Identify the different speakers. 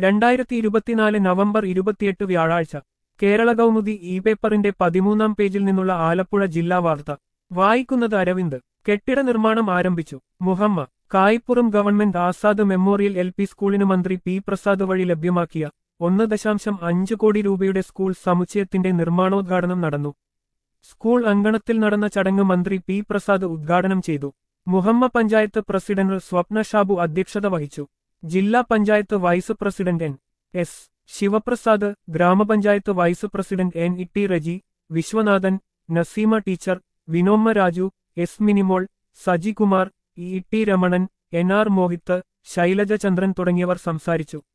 Speaker 1: രണ്ടായിരത്തി ഇരുപത്തിനാല് നവംബർ ഇരുപത്തിയെട്ട് വ്യാഴാഴ്ച കേരള കൗമുദി ഇ പേപ്പറിന്റെ പതിമൂന്നാം പേജിൽ നിന്നുള്ള ആലപ്പുഴ ജില്ലാ വാർത്ത വായിക്കുന്നത് അരവിന്ദ് കെട്ടിട നിർമ്മാണം ആരംഭിച്ചു Muhamma Kayippuram government Azad memorial L P സ്കൂളിന് മന്ത്രി പി പ്രസാദ് വഴി ലഭ്യമാക്കിയ ഒന്ന് ദശാംശം അഞ്ച് കോടി രൂപയുടെ സ്കൂൾ സമുച്ചയത്തിന്റെ നിർമ്മാണോദ്ഘാടനം നടന്നു സ്കൂൾ അങ്കണത്തിൽ നടന്ന ചടങ്ങ് മന്ത്രി പി പ്രസാദ് ഉദ്ഘാടനം ചെയ്തു മുഹമ്മ പഞ്ചായത്ത് പ്രസിഡന്റ് സ്വപ്ന ഷാബു അധ്യക്ഷത വഹിച്ചു ജില്ലാ panchayat vice president N S Sivaprasad ഗ്രാമപഞ്ചായത്ത് vice president N E T Reji Viswanathan Naseema teacher Vinomma Raju S Minimol Sajikumar E T Ramanan N R Mohith Shailaja Chandran തുടങ്ങിയവർ സംസാരിച്ചു